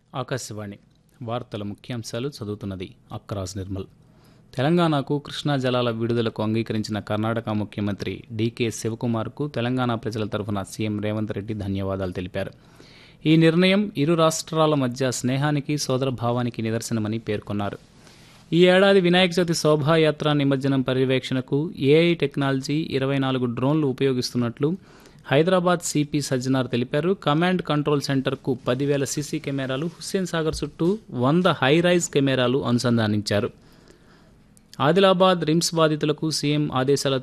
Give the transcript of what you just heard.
ఆకాశవాణి వార్తల ముఖ్యాంశాలు చదువుతున్నది అక్రాజ్ నిర్మల్ తెలంగాణకు కృష్ణా జలాల విడుదలకు అంగీకరించిన కర్ణాటక ముఖ్యమంత్రి డీకే శివకుమార్కు తెలంగాణ ప్రజల తరఫున సీఎం రేవంత్ రెడ్డి ధన్యవాదాలు తెలిపారు ఈ నిర్ణయం ఇరు రాష్ట్రాల మధ్య స్నేహానికి సోదరభావానికి నిదర్శనమని పేర్కొన్నారు ఈ ఏడాది వినాయక చవితి శోభాయాత్ర నిమజ్జనం పర్యవేక్షణకు ఏఐ టెక్నాలజీ ఇరవై నాలుగు డ్రోన్లు ఉపయోగిస్తున్నట్లు హైదరాబాద్ సిపి సజ్జనార్ తెలిపారు కమాండ్ కంట్రోల్ సెంటర్కు పదివేల సీసీ కెమెరాలు హుస్సేన్ సాగర్ చుట్టూ వంద హై రైజ్ కెమెరాలు అనుసంధానించారు ఆదిలాబాద్ రిమ్స్ బాధితులకు సీఎం ఆదేశాల